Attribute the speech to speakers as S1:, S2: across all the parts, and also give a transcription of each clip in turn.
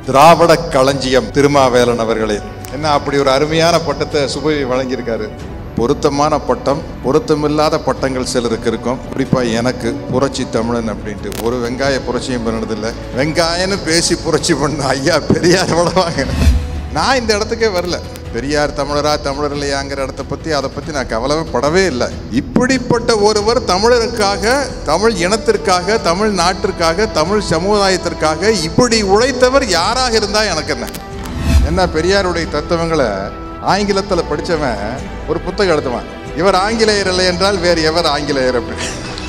S1: திராவிட களஞ்சியம் திருமாவேலன் அவர்களே என்ன அப்படி ஒரு அருமையான பட்டத்தை சுபவி வழங்கியிருக்காரு பொருத்தமான பட்டம் பொருத்தமில்லாத பட்டங்கள் சிலருக்கு இருக்கும் குறிப்பாக எனக்கு புரட்சி தமிழன் அப்படின்ட்டு ஒரு வெங்காய புரட்சியும் பண்ணதில்லை வெங்காயம்னு பேசி புரட்சி பண்ண ஐயா பெரியார் வளவாங்க நான் இந்த இடத்துக்கே வரல பெரியார் தமிழரா தமிழர் இல்லையாங்கிற இடத்த பற்றி அதை பற்றி நான் கவலைவே படவே இல்லை இப்படிப்பட்ட ஒருவர் தமிழருக்காக தமிழ் இனத்திற்காக தமிழ் நாட்டிற்காக தமிழ் சமுதாயத்திற்காக இப்படி உழைத்தவர் யாராக இருந்தால் எனக்கு என்ன என்ன பெரியாருடைய தத்துவங்களை ஆங்கிலத்தில் படித்தவன் ஒரு புத்தகம் எடுத்தவன் இவர் ஆங்கிலேயர் இல்லை என்றால் வேறு எவர் ஆங்கிலேயர் அப்படி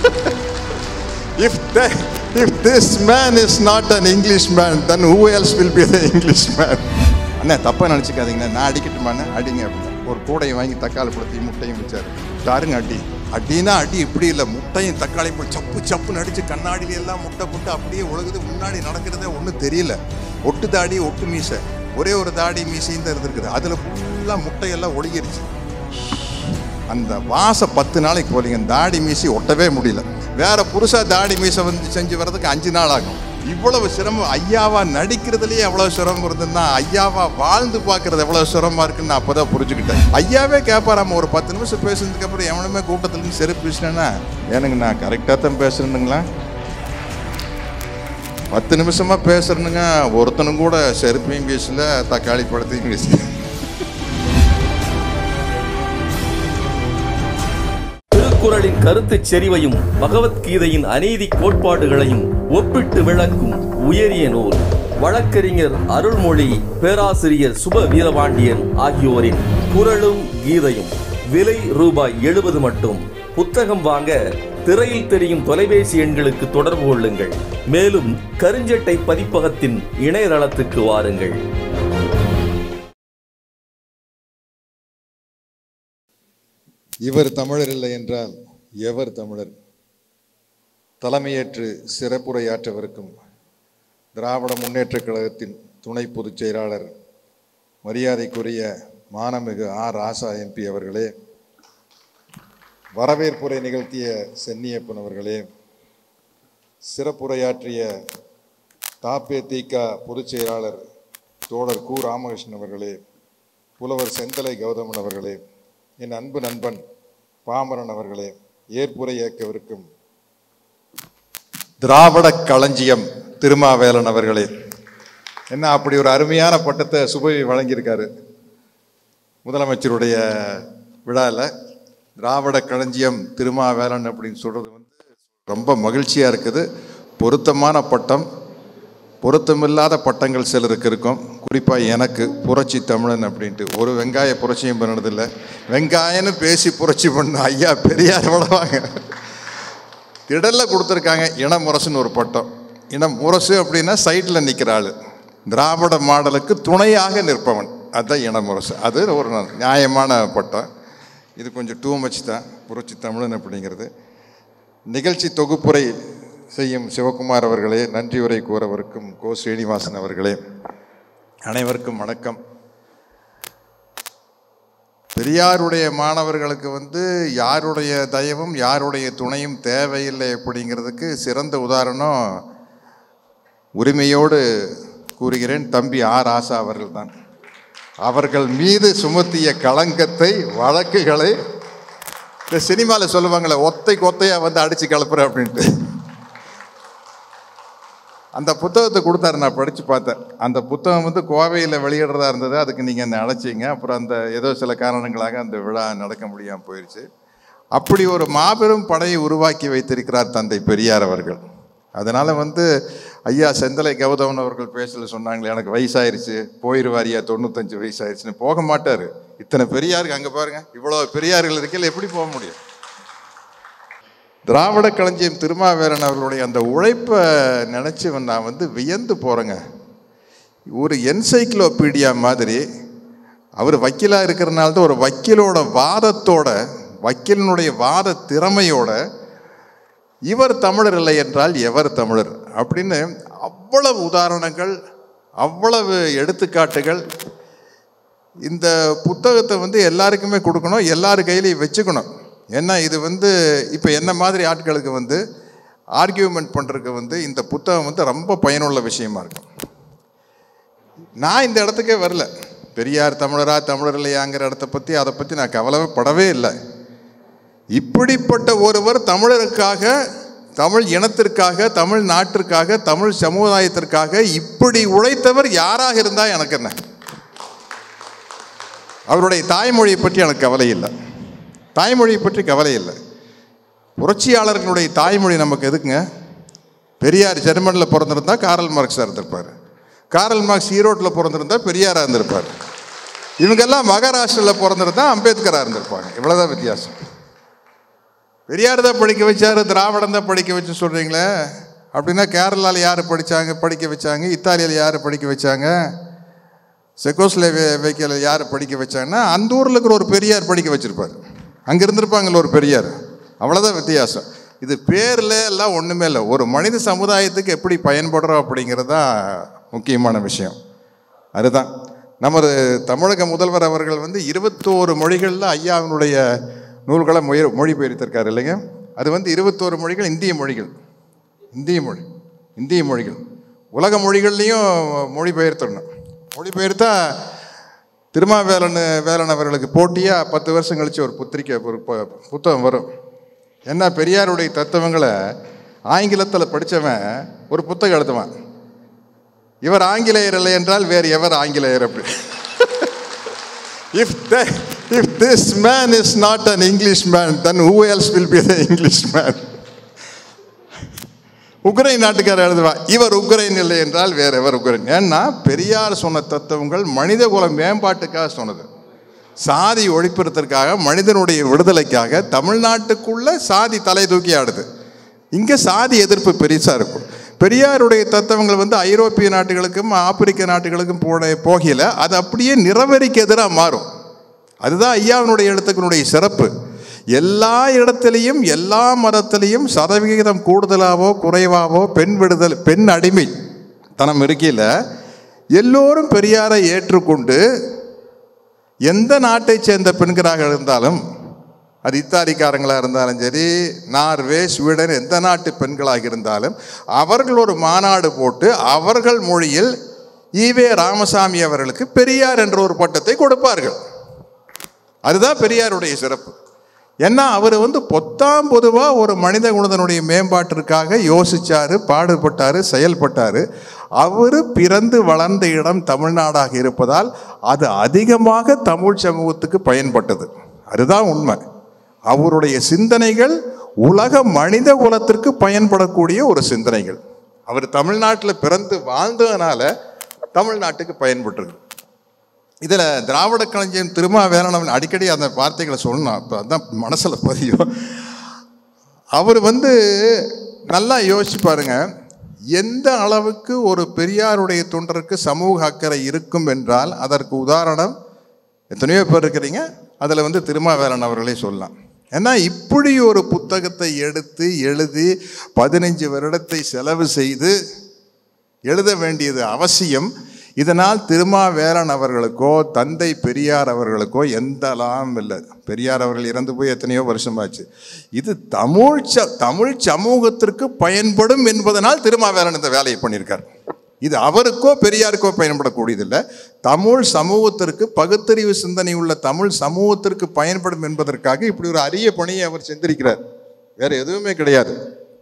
S1: if the, if this man is not an Englishman, then who else will be the Englishman? அண்ணே தப்பா நினச்சிக்காதீங்கண்ணே நான் அடிக்கட்டுமாண்ணே அடிங்க அப்படின்னு ஒரு கூடையை வாங்கி தக்காளி பழத்தி முட்டையும் வச்சாரு தாருங்க அடி அடினா அடி இப்படி இல்லை முட்டையும் தக்காளி பழம் சப்பு சப்புன்னு அடிச்சு கண்ணாடியில எல்லாம் முட்டை போட்டு அப்படியே ஒழுகுது முன்னாடி நடக்கிறதே ஒன்றும் தெரியல ஒட்டு தாடி ஒட்டு மீசை ஒரே ஒரு தாடி மீசையும் தான் இருந்திருக்குது அதில் ஃபுல்லாக முட்டையெல்லாம் ஒழுகிருச்சு அந்த வாச பத்து நாளைக்கு போலீங்க தாடி மீசி ஒட்டவே முடியல வேற புருஷா தாடி மீசை வந்து செஞ்சு வர்றதுக்கு அஞ்சு நாள் ஆகும் இவ்வளவு சிரமம் ஐயாவா நடிக்கிறதுலயே எவ்வளவு சிரமம் இருந்ததுன்னா ஐயாவா வாழ்ந்து பார்க்கறது எவ்வளவு சிரமமா இருக்குன்னு நான் அப்பதான் புரிஞ்சுக்கிட்டேன் ஐயாவே கேட்பாராம ஒரு பத்து நிமிஷம் பேசுனதுக்கு அப்புறம் எவனுமே கூட்டத்துல இருந்து செருப்பு பேசினேன்னா எனக்கு நான் கரெக்டாக தான் பேசுறேனுங்களா பத்து நிமிஷமா பேசுறேனுங்க ஒருத்தனும் கூட செருப்பையும் பேசல தக்காளி பழத்தையும் பேசல
S2: திருக்குறளின் கருத்துச் செறிவையும் பகவத்கீதையின் அநீதி கோட்பாடுகளையும் ஒப்பிட்டு விளக்கும் உயரிய நூல் வழக்கறிஞர் அருள்மொழி பேராசிரியர் சுப வீரபாண்டியன் ஆகியோரின் குறளும் கீதையும் விலை ரூபாய் எழுபது மட்டும் புத்தகம் வாங்க திரையில் தெரியும் தொலைபேசி எண்களுக்கு தொடர்பு கொள்ளுங்கள் மேலும் கருஞ்சட்டை பதிப்பகத்தின் இணையதளத்துக்கு வாருங்கள்
S1: இவர் தமிழர் இல்லை என்றால் எவர் தமிழர் தலைமையேற்று சிறப்புரையாற்றவிருக்கும் திராவிட முன்னேற்றக் கழகத்தின் துணை பொதுச் செயலாளர் மரியாதைக்குரிய மானமிகு ஆர் ராசா எம்பி அவர்களே வரவேற்புரை நிகழ்த்திய சென்னியப்பன் அவர்களே சிறப்புரையாற்றிய தாப்பேதிக பொதுச் செயலாளர் தோழர் கு ராமகிருஷ்ணன் அவர்களே புலவர் செந்தலை கௌதமன் அவர்களே என் அன்பு நண்பன் பாமரன் அவர்களே ஏற்புரை ஏற்கவிருக்கும் திராவிட களஞ்சியம் திருமாவேலன் அவர்களே என்ன அப்படி ஒரு அருமையான பட்டத்தை சுபவி வழங்கியிருக்காரு முதலமைச்சருடைய விழாவில் திராவிட களஞ்சியம் திருமாவேலன் அப்படின்னு சொல்கிறது வந்து ரொம்ப மகிழ்ச்சியாக இருக்குது பொருத்தமான பட்டம் பொருத்தமில்லாத பட்டங்கள் சிலருக்கு இருக்கும் குறிப்பாக எனக்கு புரட்சி தமிழன் அப்படின்ட்டு ஒரு வெங்காய புரட்சியும் பண்ணதில்லை வெங்காயம்னு பேசி புரட்சி பண்ண ஐயா பெரியார் வளவாங்க திடலில் கொடுத்துருக்காங்க இனமுரசுன்னு ஒரு பட்டம் இனமுரசு அப்படின்னா சைடில் நிற்கிற ஆள் திராவிட மாடலுக்கு துணையாக நிற்பவன் அதுதான் இனமுரசு அது ஒரு நியாயமான பட்டம் இது கொஞ்சம் டூ மச் தான் புரட்சி தமிழன் அப்படிங்கிறது நிகழ்ச்சி தொகுப்புரை செய்யும் சிவகுமார் அவர்களே நன்றி உரை கூறவருக்கும் கோ ஸ்ரீனிவாசன் அவர்களே அனைவருக்கும் வணக்கம் பெரியாருடைய மாணவர்களுக்கு வந்து யாருடைய தயவும் யாருடைய துணையும் தேவையில்லை அப்படிங்கிறதுக்கு சிறந்த உதாரணம் உரிமையோடு கூறுகிறேன் தம்பி ஆர் ஆசா அவர்கள் தான் அவர்கள் மீது சுமத்திய களங்கத்தை வழக்குகளை இந்த சினிமாவில் சொல்லுவாங்களே ஒத்தை கொத்தையாக வந்து அடித்து கிளப்புறேன் அப்படின்ட்டு அந்த புத்தகத்தை கொடுத்தாரு நான் படித்து பார்த்தேன் அந்த புத்தகம் வந்து கோவையில் வெளியிடுறதா இருந்தது அதுக்கு நீங்கள் என்னை அழைச்சிங்க அப்புறம் அந்த ஏதோ சில காரணங்களாக அந்த விழா நடக்க முடியாமல் போயிடுச்சு அப்படி ஒரு மாபெரும் படையை உருவாக்கி வைத்திருக்கிறார் தந்தை பெரியார் அவர்கள் அதனால் வந்து ஐயா செந்தலை கௌதமன் அவர்கள் பேசல சொன்னாங்களே எனக்கு வயசாயிருச்சு போயிடுவாரியா தொண்ணூத்தஞ்சு வயசாயிருச்சுன்னு போக மாட்டார் இத்தனை பெரியாருக்கு அங்கே பாருங்க இவ்வளோ பெரியார்கள் இருக்கையில் எப்படி போக முடியும் திராவிட களஞ்சியம் திருமாவேலன் அவர்களுடைய அந்த உழைப்பை நினச்சி நான் வந்து வியந்து போகிறேங்க ஒரு என்சைக்ளோபீடியா மாதிரி அவர் வக்கீலாக இருக்கிறனால தான் ஒரு வக்கீலோட வாதத்தோட வக்கீலினுடைய வாத திறமையோட இவர் தமிழர் இல்லை என்றால் எவர் தமிழர் அப்படின்னு அவ்வளவு உதாரணங்கள் அவ்வளவு எடுத்துக்காட்டுகள் இந்த புத்தகத்தை வந்து எல்லாருக்குமே கொடுக்கணும் எல்லார் கையிலையும் வச்சுக்கணும் ஏன்னா இது வந்து இப்போ என்ன மாதிரி ஆட்களுக்கு வந்து ஆர்கியூமெண்ட் பண்ணுறதுக்கு வந்து இந்த புத்தகம் வந்து ரொம்ப பயனுள்ள விஷயமா இருக்கும் நான் இந்த இடத்துக்கே வரல பெரியார் தமிழரா தமிழர் இல்லையாங்கிற இடத்த பற்றி அதை பற்றி நான் கவலைப்படவே இல்லை இப்படிப்பட்ட ஒருவர் தமிழருக்காக தமிழ் இனத்திற்காக தமிழ் நாட்டிற்காக தமிழ் சமுதாயத்திற்காக இப்படி உழைத்தவர் யாராக இருந்தால் எனக்கு என்ன அவருடைய தாய்மொழியை பற்றி எனக்கு கவலை இல்லை தாய்மொழியை பற்றி கவலை இல்லை புரட்சியாளர்களுடைய தாய்மொழி நமக்கு எதுக்குங்க பெரியார் ஜெர்மனியில் பிறந்திருந்தா காரல் மார்க்ஸாக இருந்திருப்பார் காரல் மார்க்ஸ் ஈரோட்டில் பிறந்திருந்தா பெரியாராக இருந்திருப்பார் இவங்கெல்லாம் மகாராஷ்டிரில் பிறந்திருந்தா அம்பேத்கராக இருந்திருப்பாங்க இவ்வளோதான் வித்தியாசம் பெரியார் தான் படிக்க வச்சாரு திராவிடம் தான் படிக்க வச்சு சொல்கிறீங்களே அப்படின்னா கேரளாவில் யார் படித்தாங்க படிக்க வச்சாங்க இத்தாலியில் யார் படிக்க வச்சாங்க செக்கோஸ்லேவேக்கியில் யார் படிக்க வச்சாங்கன்னா அந்த ஊரில் இருக்கிற ஒரு பெரியார் படிக்க வச்சுருப்பார் அங்கே இருந்திருப்பாங்கல்ல ஒரு பெரியார் அவ்வளோதான் வித்தியாசம் இது பேரில் எல்லாம் ஒன்றுமே இல்லை ஒரு மனித சமுதாயத்துக்கு எப்படி பயன்படுறோம் அப்படிங்கிறது தான் முக்கியமான விஷயம் அதுதான் நமது தமிழக முதல்வர் அவர்கள் வந்து இருபத்தோரு மொழிகளில் ஐயாவினுடைய நூல்களை மொழி மொழிபெயர்த்திருக்காரு இல்லைங்க அது வந்து இருபத்தோரு மொழிகள் இந்திய மொழிகள் இந்திய மொழி இந்திய மொழிகள் உலக மொழிகள்லையும் மொழிபெயர்த்திடணும் மொழிபெயர்த்தா திருமாவேலன் வேலன் அவர்களுக்கு போட்டியாக பத்து வருஷம் கழித்து ஒரு புத்திரிக்கை ஒரு பு- புத்தகம் வரும் என்ன பெரியாருடைய தத்துவங்களை ஆங்கிலத்தில் படித்தவன் ஒரு புத்தகம் எழுதுவான் இவர் ஆங்கிலேயர் இல்லை என்றால் வேறு எவர் ஆங்கிலேயர் அப்படி if if this man is not an English man then who else will be the English man Ukraine நாட்டுக்காரர் எழுதுவா இவர் உக்ரைன் இல்லை என்றால் வேற எவர் உக்ரைன் ஏன்னா பெரியார் சொன்ன தத்துவங்கள் மனித குல மேம்பாட்டுக்காக சொன்னது சாதி ஒழிப்பிறதற்காக மனிதனுடைய விடுதலைக்காக தமிழ்நாட்டுக்குள்ள சாதி தலை தூக்கி ஆடுது இங்கே சாதி எதிர்ப்பு பெருசாக இருக்கும் பெரியாருடைய தத்துவங்கள் வந்து ஐரோப்பிய நாட்டுகளுக்கும் ஆப்பிரிக்க நாட்டுகளுக்கும் போன போகையில் அது அப்படியே நிறவெறிக்கு எதிராக மாறும் அதுதான் ஐயாவினுடைய எழுத்துக்களுடைய சிறப்பு எல்லா இடத்துலையும் எல்லா மதத்திலையும் சதவிகிதம் கூடுதலாவோ குறைவாவோ பெண் விடுதல் பெண் அடிமை தனம் இருக்கையில் எல்லோரும் பெரியாரை ஏற்றுக்கொண்டு எந்த நாட்டைச் சேர்ந்த பெண்களாக இருந்தாலும் அது இத்தாலிக்காரங்களாக இருந்தாலும் சரி நார்வே ஸ்வீடன் எந்த நாட்டு பெண்களாக இருந்தாலும் அவர்கள் ஒரு மாநாடு போட்டு அவர்கள் மொழியில் ஈவே ராமசாமி அவர்களுக்கு பெரியார் என்ற ஒரு பட்டத்தை கொடுப்பார்கள் அதுதான் பெரியாருடைய சிறப்பு ஏன்னா அவர் வந்து பொத்தாம் பொதுவாக ஒரு மனித குணத்தினுடைய மேம்பாட்டிற்காக யோசிச்சாரு பாடுபட்டாரு செயல்பட்டாரு அவர் பிறந்து வளர்ந்த இடம் தமிழ்நாடாக இருப்பதால் அது அதிகமாக தமிழ் சமூகத்துக்கு பயன்பட்டது அதுதான் உண்மை அவருடைய சிந்தனைகள் உலக மனித குலத்திற்கு பயன்படக்கூடிய ஒரு சிந்தனைகள் அவர் தமிழ்நாட்டில் பிறந்து வாழ்ந்ததுனால தமிழ்நாட்டுக்கு பயன்பட்டிருக்கு இதில் திராவிட கலைஞன் திருமாவேலன் அடிக்கடி அந்த வார்த்தைகளை சொல்லணும் அப்போ அதான் மனசில் பதியும் அவர் வந்து நல்லா யோசிச்சு பாருங்க எந்த அளவுக்கு ஒரு பெரியாருடைய தொண்டருக்கு சமூக அக்கறை இருக்கும் என்றால் அதற்கு உதாரணம் எத்தனையோ பேர் இருக்கிறீங்க அதில் வந்து திருமாவேலன் அவர்களே சொல்லலாம் ஏன்னா இப்படி ஒரு புத்தகத்தை எடுத்து எழுதி பதினஞ்சு வருடத்தை செலவு செய்து எழுத வேண்டியது அவசியம் இதனால் திருமாவேலன் அவர்களுக்கோ தந்தை பெரியார் அவர்களுக்கோ எந்த லாபம் இல்லை பெரியார் அவர்கள் இறந்து போய் எத்தனையோ வருஷமாச்சு இது தமிழ் ச தமிழ் சமூகத்திற்கு பயன்படும் என்பதனால் திருமாவேலன் இந்த வேலையை பண்ணியிருக்கார் இது அவருக்கோ பெரியாருக்கோ பயன்படக்கூடியதில்லை தமிழ் சமூகத்திற்கு பகுத்தறிவு சிந்தனை உள்ள தமிழ் சமூகத்திற்கு பயன்படும் என்பதற்காக இப்படி ஒரு அரிய பணியை அவர் செஞ்சிருக்கிறார் வேற எதுவுமே கிடையாது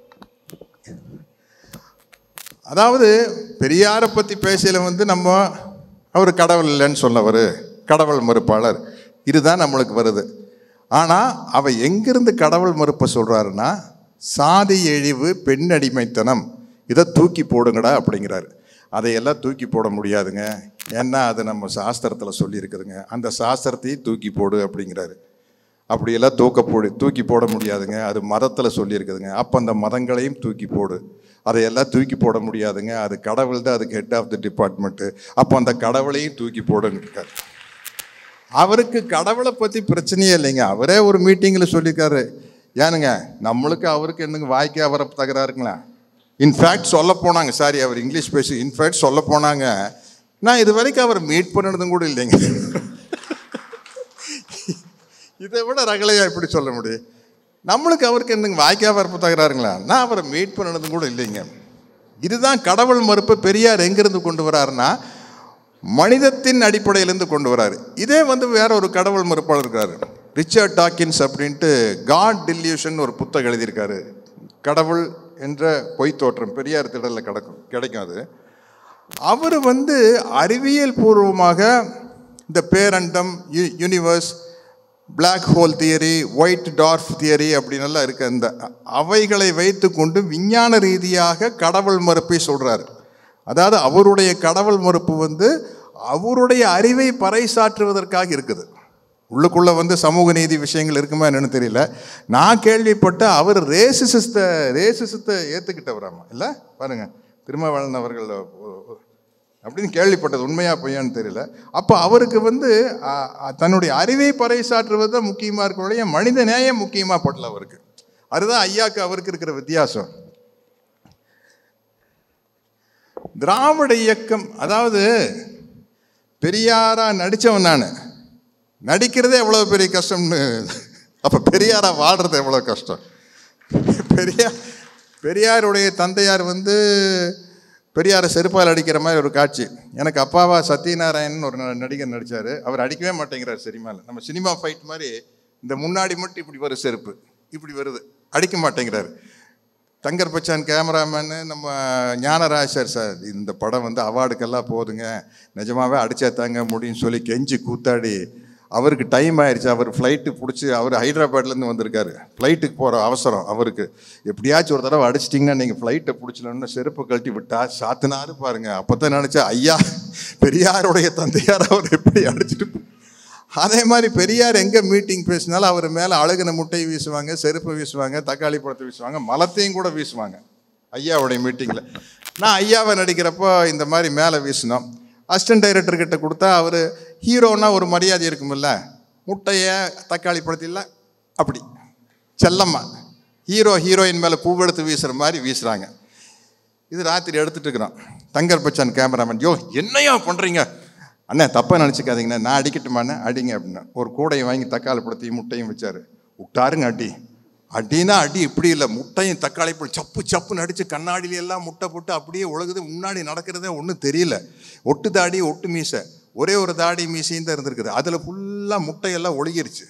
S1: அதாவது பெரியாரை பற்றி பேசையில் வந்து நம்ம அவர் கடவுள் இல்லைன்னு சொன்னவர் கடவுள் மறுப்பாளர் இதுதான் நம்மளுக்கு வருது ஆனால் அவ எங்கிருந்து கடவுள் மறுப்பை சொல்கிறாருன்னா சாதி எழிவு பெண் அடிமைத்தனம் இதை தூக்கி போடுங்கடா அப்படிங்கிறாரு அதையெல்லாம் தூக்கி போட முடியாதுங்க ஏன்னா அது நம்ம சாஸ்திரத்தில் சொல்லியிருக்குதுங்க அந்த சாஸ்திரத்தையும் தூக்கி போடு அப்படிங்கிறாரு அப்படியெல்லாம் தூக்க போடு தூக்கி போட முடியாதுங்க அது மதத்தில் சொல்லியிருக்குதுங்க அப்போ அந்த மதங்களையும் தூக்கி போடு அதையெல்லாம் தூக்கி போட முடியாதுங்க அது கடவுள் தான் அதுக்கு ஹெட் ஆஃப் தி டிபார்ட்மெண்ட்டு அப்போ அந்த கடவுளையும் தூக்கி போடுன்னு இருக்காரு அவருக்கு கடவுளை பற்றி பிரச்சனையே இல்லைங்க அவரே ஒரு மீட்டிங்கில் சொல்லியிருக்காரு ஏனுங்க நம்மளுக்கு அவருக்கு என்னங்க வாய்க்கு அவரை தகராறுங்களா இன்ஃபேக்ட் சொல்ல போனாங்க சாரி அவர் இங்கிலீஷ் பேசி இன்ஃபேக்ட் சொல்ல போனாங்க நான் இது வரைக்கும் அவர் மீட் பண்ணினதும் கூட இல்லைங்க இதை விட ரகலையா எப்படி சொல்ல முடியும் நம்மளுக்கு அவருக்கு என்னங்க வாய்க்கா வரப்பு தகராறுங்களா நான் அவரை மீட் பண்ணினதும் கூட இல்லைங்க இதுதான் கடவுள் மறுப்பு பெரியார் எங்கிருந்து கொண்டு வராருன்னா மனிதத்தின் அடிப்படையிலேருந்து கொண்டு வராரு இதே வந்து வேற ஒரு கடவுள் மறுப்பாளர் இருக்காரு ரிச்சர்ட் டாக்கின்ஸ் அப்படின்ட்டு காட் டில்யூஷன் ஒரு புத்தகம் எழுதியிருக்காரு கடவுள் என்ற பொய் தோற்றம் பெரியார் திடலில் கிடக்கும் கிடைக்கும் அது அவர் வந்து அறிவியல் பூர்வமாக இந்த பேரண்டம் யு- universe Black hole theory white dwarf theory அப்படின்னெல்லாம் இருக்க அந்த அவைகளை வைத்துக்கொண்டு விஞ்ஞான ரீதியாக கடவுள் மறுப்பை சொல்றாரு அதாவது அவருடைய கடவுள் மறுப்பு வந்து அவருடைய அறிவை பறைசாற்றுவதற்காக இருக்குது உள்ளுக்குள்ள வந்து சமூக நீதி விஷயங்கள் இருக்குமா என்னன்னு தெரியல நான் கேள்விப்பட்ட அவர் ரேசிசத்தை ரேசிசத்தை ஏற்றுக்கிட்டவராமா இல்லை பாருங்க திருமாவளவன் அவர்கள் ஒ- அப்படின்னு கேள்விப்பட்டது உண்மையா பொய்யான்னு தெரியல அப்போ அவருக்கு வந்து அ, அ, தன்னுடைய அறிவை பறைசாற்றுவது தான் முக்கியமாக இருக்கிற மனித நேயம் முக்கியமாக படல அவருக்கு அதுதான் ஐயாக்கு அவருக்கு இருக்கிற வித்தியாசம் திராவிட இயக்கம் அதாவது பெரியாரா நடித்தவன் நான் நடிக்கிறதே எவ்வளோ பெரிய கஷ்டம்னு அப்போ பெரியாரா வாடுறது எவ்வளோ கஷ்டம் பெரியார் பெரியாருடைய தந்தையார் வந்து பெரியாரை செருப்பால் அடிக்கிற மாதிரி ஒரு காட்சி எனக்கு அப்பாவா சத்யநாராயணன் ஒரு ந- நடிகர் நடித்தார் அவர் அடிக்கவே மாட்டேங்கிறார் சினிமாவில் நம்ம சினிமா ஃபைட் மாதிரி இந்த முன்னாடி மட்டும் இப்படி வரும் செருப்பு இப்படி வருது அடிக்க மாட்டேங்கிறாரு தங்கர் பச்சான் கேமராமேனு நம்ம ஞானராஜர் சார் இந்த படம் வந்து அவார்டுக்கெல்லாம் போகுதுங்க நிஜமாவே அடிச்சா தாங்க முடியும்னு சொல்லி கெஞ்சி கூத்தாடி அவருக்கு டைம் ஆயிடுச்சு அவர் ஃப்ளைட்டு பிடிச்சி அவர் ஹைதராபாத்லேருந்து வந்திருக்காரு ஃப்ளைட்டுக்கு போகிற அவசரம் அவருக்கு எப்படியாச்சும் ஒரு தடவை அடிச்சிட்டிங்கன்னா நீங்கள் ஃப்ளைட்டை பிடிச்சலன்னு செருப்பை கழட்டி விட்டா சாத்தினாரு பாருங்க அப்போ தான் நினச்சா ஐயா பெரியாருடைய தந்தையார் அவர் எப்படி அடிச்சிட்டு போ- அதே மாதிரி பெரியார் எங்கே மீட்டிங் பேசினாலும் அவர் மேலே அழுகின முட்டையை வீசுவாங்க செருப்பு வீசுவாங்க தக்காளி பழத்தை வீசுவாங்க மலத்தையும் கூட வீசுவாங்க ஐயாவுடைய மீட்டிங்கில் நான் ஐயாவை நடிக்கிறப்போ இந்த மாதிரி மேலே வீசினோம் அசிஸ்டன்ட் டைரக்டர் கிட்ட கொடுத்தா அவர் ஹீரோனா ஒரு மரியாதை இருக்குமில்ல முட்டையை தக்காளி பழத்தில் அப்படி செல்லம்மா ஹீரோ ஹீரோயின் மேலே பூவெடுத்து வீசுகிற மாதிரி வீசுகிறாங்க இது ராத்திரி எடுத்துட்டு இருக்கிறோம் தங்கர் பச்சான் கேமராமேன் யோ என்னையா பண்ணுறீங்க அண்ணே தப்பாக நினச்சிக்காதீங்கண்ணே நான் அடிக்கட்டுமாண்ணே அடிங்க அப்படின்னா ஒரு கூடையை வாங்கி தக்காளி பழத்தையும் முட்டையும் வச்சாரு விட்டாருங்க அடி அடினா அடி இப்படி இல்லை முட்டையும் தக்காளி பழம் சப்பு சப்புன்னு அடித்து கண்ணாடியில எல்லாம் முட்டை போட்டு அப்படியே உலகுது முன்னாடி நடக்கிறதே ஒன்றும் தெரியல ஒட்டு தாடி ஒட்டு மீசை ஒரே ஒரு தாடி மீசையும் தான் இருந்திருக்குது அதில் ஃபுல்லாக முட்டையெல்லாம் ஒழுகிருச்சு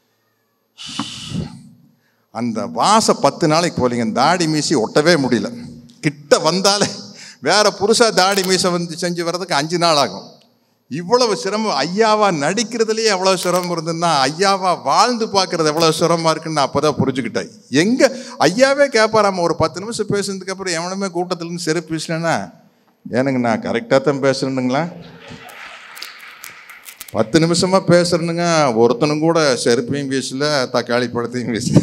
S1: அந்த வாசம் பத்து நாளைக்கு போலிங்க தாடி மீசி ஒட்டவே முடியல கிட்ட வந்தாலே வேற புருஷா தாடி மீசை வந்து செஞ்சு வர்றதுக்கு அஞ்சு நாள் ஆகும் இவ்வளவு சிரமம் ஐயாவா நடிக்கிறதுலயே எவ்வளவு சிரமம் இருந்ததுன்னா ஐயாவா வாழ்ந்து பார்க்கறது எவ்வளவு சிரமமா இருக்குன்னு நான் அப்பதான் புரிஞ்சுக்கிட்டேன் எங்க ஐயாவே கேட்பாராம ஒரு பத்து நிமிஷம் பேசுனதுக்கு அப்புறம் எவனுமே கூட்டத்துல இருந்து செருப்பு பேசினேன்னா ஏனுங்க நான் கரெக்டாக தான் பேசுறேனுங்களா பத்து நிமிஷமா பேசுறேனுங்க ஒருத்தனும் கூட செருப்பையும் வீசல தக்காளி பழத்தையும் வீசல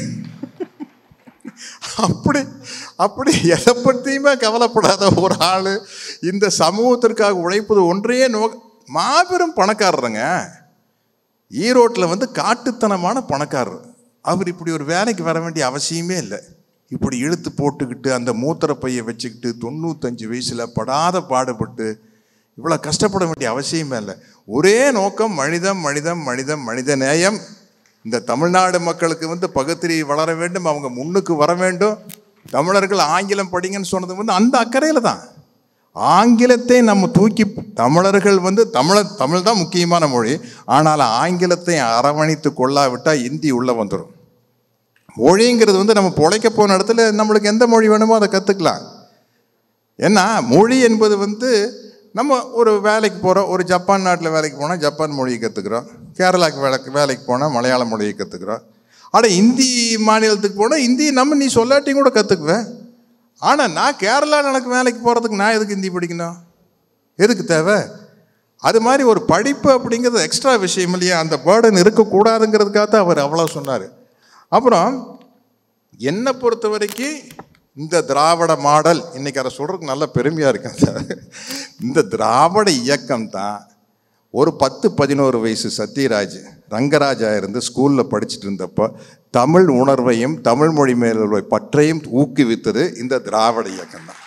S1: அப்படி அப்படி எதை பற்றியுமே கவலைப்படாத ஒரு ஆள் இந்த சமூகத்திற்காக உழைப்பது ஒன்றையே நோ மாபெரும் பணக்காரருங்க ஈரோட்டில் வந்து காட்டுத்தனமான பணக்காரர் அவர் இப்படி ஒரு வேலைக்கு வர வேண்டிய அவசியமே இல்லை இப்படி இழுத்து போட்டுக்கிட்டு அந்த மூத்திர பையை வச்சுக்கிட்டு தொண்ணூத்தஞ்சு வயசில் படாத பாடுபட்டு இவ்வளோ கஷ்டப்பட வேண்டிய அவசியமே இல்லை ஒரே நோக்கம் மனிதம் மனிதம் மனிதம் மனித நேயம் இந்த தமிழ்நாடு மக்களுக்கு வந்து பகுத்தறி வளர வேண்டும் அவங்க முன்னுக்கு வர வேண்டும் தமிழர்கள் ஆங்கிலம் படிங்கன்னு சொன்னது வந்து அந்த அக்கறையில் தான் ஆங்கிலத்தை நம்ம தூக்கி தமிழர்கள் வந்து தமிழ தமிழ் தான் முக்கியமான மொழி ஆனால் ஆங்கிலத்தை அரவணைத்து கொள்ளாவிட்டால் இந்தி உள்ளே வந்துடும் மொழிங்கிறது வந்து நம்ம பொழைக்க போன இடத்துல நம்மளுக்கு எந்த மொழி வேணுமோ அதை கற்றுக்கலாம் ஏன்னா மொழி என்பது வந்து நம்ம ஒரு வேலைக்கு போகிறோம் ஒரு ஜப்பான் நாட்டில் வேலைக்கு போனால் ஜப்பான் மொழியை கற்றுக்குறோம் கேரளாக்கு வேலைக்கு வேலைக்கு போனால் மலையாள மொழியை கற்றுக்குறோம் ஆனால் இந்தி மாநிலத்துக்கு போனால் இந்தி நம்ம நீ சொல்லாட்டியும் கூட கற்றுக்குவேன் ஆனால் நான் கேரளா எனக்கு வேலைக்கு போகிறதுக்கு நான் எதுக்கு ஹிந்தி படிக்கணும் எதுக்கு தேவை அது மாதிரி ஒரு படிப்பு அப்படிங்கிறது எக்ஸ்ட்ரா விஷயம் இல்லையா அந்த பேர்டன் இருக்கக்கூடாதுங்கிறதுக்காக தான் அவர் அவ்வளோ சொன்னார் அப்புறம் என்னை பொறுத்த வரைக்கும் இந்த திராவிட மாடல் இன்னைக்கு அதை சொல்கிறதுக்கு நல்ல பெருமையாக இருக்கேன் சார் இந்த திராவிட இயக்கம் தான் ஒரு பத்து பதினோரு வயசு சத்யராஜ் ரங்கராஜா இருந்து ஸ்கூலில் படிச்சுட்டு இருந்தப்போ தமிழ் உணர்வையும் தமிழ் மொழி மேல் உள்ள பற்றையும் ஊக்குவித்தது இந்த திராவிட இயக்கம் தான்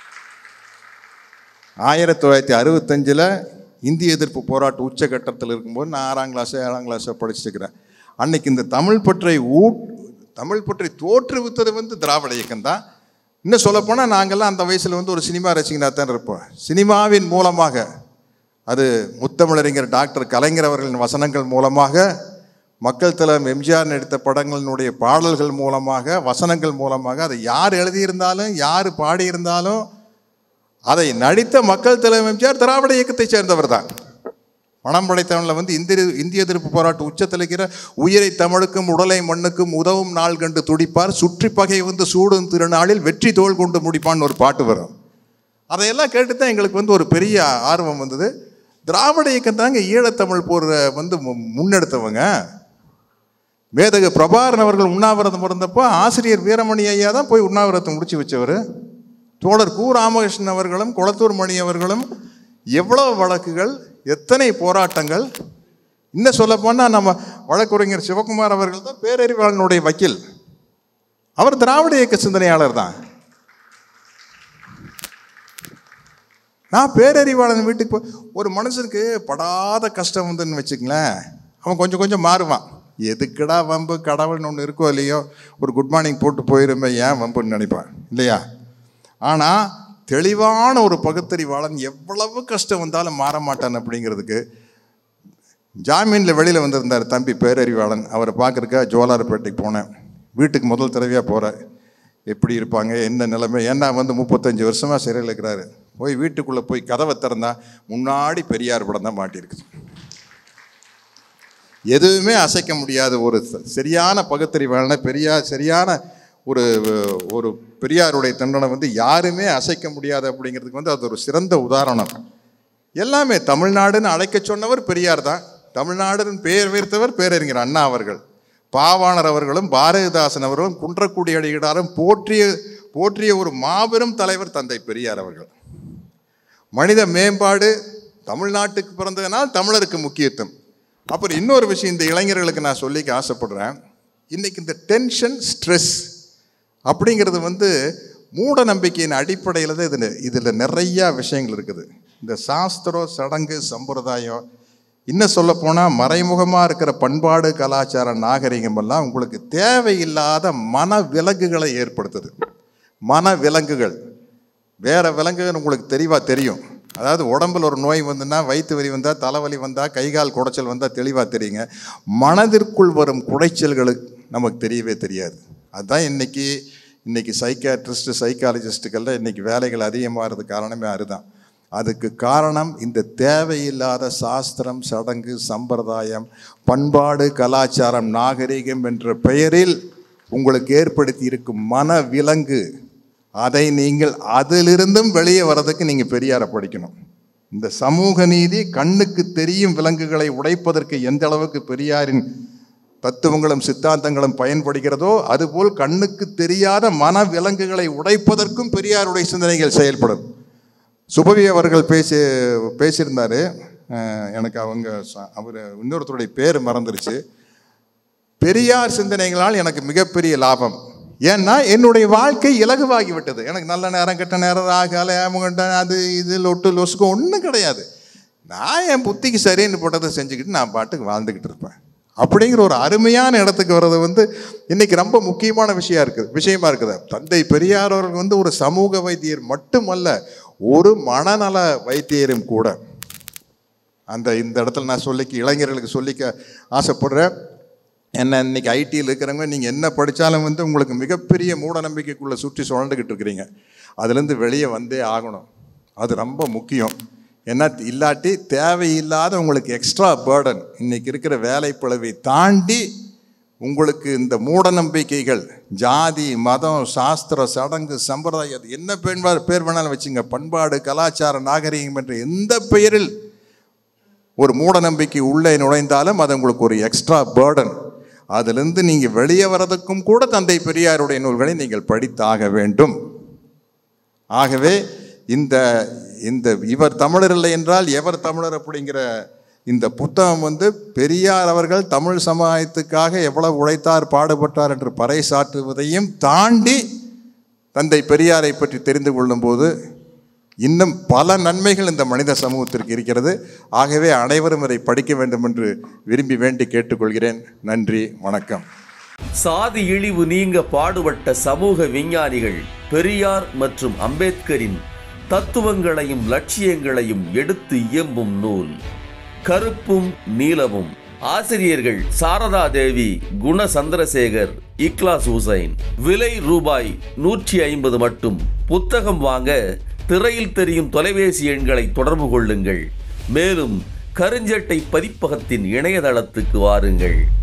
S1: ஆயிரத்தி தொள்ளாயிரத்தி அறுபத்தஞ்சில் இந்திய எதிர்ப்பு போராட்ட உச்சகட்டத்தில் இருக்கும்போது நான் ஆறாம் கிளாஸோ ஏழாம் கிளாஸோ படிச்சுருக்கிறேன் அன்னைக்கு இந்த தமிழ் பற்றை ஊ தமிழ் பற்றை தோற்றுவித்தது வந்து திராவிட இயக்கம் தான் இன்னும் சொல்லப்போனால் நாங்கள்லாம் அந்த வயசில் வந்து ஒரு சினிமா ரசிகனாக தான் இருப்போம் சினிமாவின் மூலமாக அது முத்தமிழறிஞர் டாக்டர் கலைஞர் அவர்களின் வசனங்கள் மூலமாக மக்கள் தலைவர் எம்ஜிஆர் நடித்த படங்களினுடைய பாடல்கள் மூலமாக வசனங்கள் மூலமாக அதை யார் எழுதியிருந்தாலும் யார் பாடியிருந்தாலும் அதை நடித்த மக்கள் தலைவர் எம்ஜிஆர் திராவிட இயக்கத்தைச் சேர்ந்தவர் தான் பணம் படைத்தவனில் வந்து இந்திய இந்திய எதிர்ப்பு போராட்ட உச்சத்திலிருக்கிற உயிரை தமிழுக்கும் உடலை மண்ணுக்கும் உதவும் நாள் கண்டு துடிப்பார் சுற்றி பகை வந்து சூடும் திருநாளில் வெற்றி தோல் கொண்டு முடிப்பான்னு ஒரு பாட்டு வரும் அதையெல்லாம் கேட்டு தான் எங்களுக்கு வந்து ஒரு பெரிய ஆர்வம் வந்தது திராவிட இயக்கம் தாங்க ஈழத்தமிழ் போரை வந்து மு- முன்னெடுத்தவங்க மேதகு பிரபாகரன் அவர்கள் உண்ணாவிரதம் இருந்தப்போ ஆசிரியர் வீரமணி ஐயா தான் போய் உண்ணாவிரதத்தை முடிச்சு வச்சவர் தோழர் கு ராமகிருஷ்ணன் அவர்களும் குளத்தூர் மணி அவர்களும் எவ்வளவு வழக்குகள் எத்தனை போராட்டங்கள் இன்னும் சொல்லப்போனால் நம்ம வழக்குரைஞர் சிவகுமார் அவர்கள் தான் பேரறிவாளனுடைய வக்கீல் அவர் திராவிட இயக்க சிந்தனையாளர் தான் நான் பேரறிவாளன் வீட்டுக்கு போ ஒரு மனுஷனுக்கு படாத கஷ்டம் வந்துன்னு வச்சுங்களேன் அவன் கொஞ்சம் கொஞ்சம் மாறுவான் எதுக்குடா வம்பு கடவுள்னு ஒன்று இருக்கோ இல்லையோ ஒரு குட் மார்னிங் போட்டு போயிருமே ஏன் வம்புன்னு நினைப்பான் இல்லையா ஆனால் தெளிவான ஒரு பகுத்தறிவாளன் எவ்வளவு கஷ்டம் வந்தாலும் மாற மாட்டான் அப்படிங்கிறதுக்கு ஜாமீனில் வெளியில் வந்திருந்தார் தம்பி பேரறிவாளன் அவரை பார்க்குறக்கா ஜோலார்பேட்டைக்கு போனேன் வீட்டுக்கு முதல் தடவையாக போகிறேன் எப்படி இருப்பாங்க என்ன நிலைமை ஏன்னா வந்து முப்பத்தஞ்சு வருஷமாக சிறையில் இருக்கிறாரு போய் வீட்டுக்குள்ளே போய் கதவை திறந்தா முன்னாடி பெரியார் படம் தான் மாட்டியிருக்குது எதுவுமே அசைக்க முடியாத ஒரு ச- சரியான பகுத்தறிவாளனை பெரியார் சரியான ஒரு ஒரு பெரியாருடைய தண்டனை வந்து யாருமே அசைக்க முடியாது அப்படிங்கிறதுக்கு வந்து அது ஒரு சிறந்த உதாரணம் எல்லாமே தமிழ்நாடுன்னு அழைக்க சொன்னவர் பெரியார் தான் தமிழ்நாடுன்னு பெயர் வைத்தவர் பேரறிஞர் அண்ணா அவர்கள் பாவாணர் அவர்களும் பாரதிதாசன் அவர்களும் குன்றக்குடி அடிகளாரும் போற்றிய போற்றிய ஒரு மாபெரும் தலைவர் தந்தை பெரியார் அவர்கள் மனித மேம்பாடு தமிழ்நாட்டுக்கு பிறந்ததுனால் தமிழருக்கு முக்கியத்துவம் அப்புறம் இன்னொரு விஷயம் இந்த இளைஞர்களுக்கு நான் சொல்லிக்க ஆசைப்படுறேன் இன்னைக்கு இந்த டென்ஷன் ஸ்ட்ரெஸ் அப்படிங்கிறது வந்து மூட நம்பிக்கையின் அடிப்படையில் தான் இதில் இதில் நிறையா விஷயங்கள் இருக்குது இந்த சாஸ்திரம் சடங்கு சம்பிரதாயம் இன்னும் சொல்லப்போனால் மறைமுகமாக இருக்கிற பண்பாடு கலாச்சார நாகரிகம் எல்லாம் உங்களுக்கு தேவையில்லாத மன விலங்குகளை ஏற்படுத்துது மன விலங்குகள் வேற விலங்குகள் உங்களுக்கு தெளிவாக தெரியும் அதாவது உடம்புல ஒரு நோய் வந்துன்னா வயிற்று வலி வந்தால் தலைவலி வந்தால் கைகால் குடைச்சல் வந்தால் தெளிவாக தெரியுங்க மனதிற்குள் வரும் குடைச்சல்களுக்கு நமக்கு தெரியவே தெரியாது அதுதான் இன்னைக்கு இன்னைக்கு சைக்காட்ரிஸ்ட் சைக்காலஜிஸ்ட்டுக்கெல்லாம் இன்னைக்கு வேலைகள் அதிகமாகிறது காரணமே அதுதான் அதுக்கு காரணம் இந்த தேவையில்லாத சாஸ்திரம் சடங்கு சம்பிரதாயம் பண்பாடு கலாச்சாரம் நாகரிகம் என்ற பெயரில் உங்களுக்கு ஏற்படுத்தி இருக்கும் மன விலங்கு அதை நீங்கள் அதிலிருந்தும் வெளியே வர்றதுக்கு நீங்கள் பெரியாரை படிக்கணும் இந்த சமூக நீதி கண்ணுக்கு தெரியும் விலங்குகளை உடைப்பதற்கு எந்த அளவுக்கு பெரியாரின் தத்துவங்களும் சித்தாந்தங்களும் பயன்படுகிறதோ அதுபோல் கண்ணுக்கு தெரியாத மன விலங்குகளை உடைப்பதற்கும் பெரியாருடைய சிந்தனைகள் செயல்படும் சுபவி அவர்கள் பேசி பேசியிருந்தாரு அஹ் எனக்கு அவங்க அவர் இன்னொருத்தருடைய பேர் மறந்துருச்சு பெரியார் சிந்தனைகளால் எனக்கு மிகப்பெரிய லாபம் ஏன்னா என்னுடைய வாழ்க்கை இலகுவாகி விட்டது எனக்கு நல்ல நேரம் கெட்ட நேரம் ஆகலை ஏமுகண்ட அது இது லொட்டு லொசுக்கு ஒன்றும் கிடையாது நான் என் புத்திக்கு சரின்னு போட்டதை செஞ்சுக்கிட்டு நான் பாட்டுக்கு வாழ்ந்துக்கிட்டு இருப்பேன் அப்படிங்கிற ஒரு அருமையான இடத்துக்கு வர்றது வந்து இன்னைக்கு ரொம்ப முக்கியமான விஷயம் இருக்குது விஷயமா இருக்குது தந்தை பெரியார் அவர்கள் வந்து ஒரு சமூக வைத்தியர் மட்டுமல்ல ஒரு மனநல வைத்தியரும் கூட அந்த இந்த இடத்துல நான் சொல்லிக்க இளைஞர்களுக்கு சொல்லிக்க ஆசைப்படுறேன் என்ன இன்னைக்கு ஐடியில் இருக்கிறவங்க நீங்கள் என்ன படித்தாலும் வந்து உங்களுக்கு மிகப்பெரிய மூட நம்பிக்கைக்குள்ளே சுற்றி சுழண்டுக்கிட்டு இருக்கிறீங்க அதுலேருந்து வெளியே வந்தே ஆகணும் அது ரொம்ப முக்கியம் ஏன்னா இல்லாட்டி தேவையில்லாத உங்களுக்கு எக்ஸ்ட்ரா பேர்டன் இன்னைக்கு இருக்கிற வேலை பிளவை தாண்டி உங்களுக்கு இந்த மூட நம்பிக்கைகள் ஜாதி மதம் சாஸ்திர சடங்கு சம்பிரதாயம் அது என்ன பேர் பேர் வேணாலும் வச்சுங்க பண்பாடு கலாச்சார நாகரிகம் என்ற எந்த பெயரில் ஒரு மூட நம்பிக்கை உள்ளே நுழைந்தாலும் அது உங்களுக்கு ஒரு எக்ஸ்ட்ரா பேர்டன் அதிலிருந்து நீங்கள் வெளியே வரதுக்கும் கூட தந்தை பெரியாருடைய நூல்களை நீங்கள் படித்தாக வேண்டும் ஆகவே இந்த இந்த இவர் தமிழர் இல்லை என்றால் எவர் தமிழர் அப்படிங்கிற இந்த புத்தகம் வந்து பெரியார் அவர்கள் தமிழ் சமுதாயத்துக்காக எவ்வளவு உழைத்தார் பாடுபட்டார் என்று பறைசாற்றுவதையும் தாண்டி தந்தை பெரியாரை பற்றி தெரிந்து கொள்ளும்போது இன்னும் பல நன்மைகள் இந்த மனித சமூகத்திற்கு இருக்கிறது ஆகவே அனைவரும் இதை படிக்க வேண்டும் என்று விரும்பி வேண்டி கேட்டுக்கொள்கிறேன் நன்றி வணக்கம்
S2: சாதி இழிவு நீங்க பாடுபட்ட சமூக விஞ்ஞானிகள் பெரியார் மற்றும் அம்பேத்கரின் தத்துவங்களையும் லட்சியங்களையும் எடுத்து இயம்பும் நூல் கருப்பும் நீலமும் ஆசிரியர்கள் சாரதா தேவி குண சந்திரசேகர் இக்லாஸ் ஹுசைன் விலை ரூபாய் நூற்றி ஐம்பது மட்டும் புத்தகம் வாங்க திரையில் தெரியும் தொலைபேசி எண்களை தொடர்பு கொள்ளுங்கள் மேலும் கருஞ்சட்டை பதிப்பகத்தின் இணையதளத்துக்கு வாருங்கள்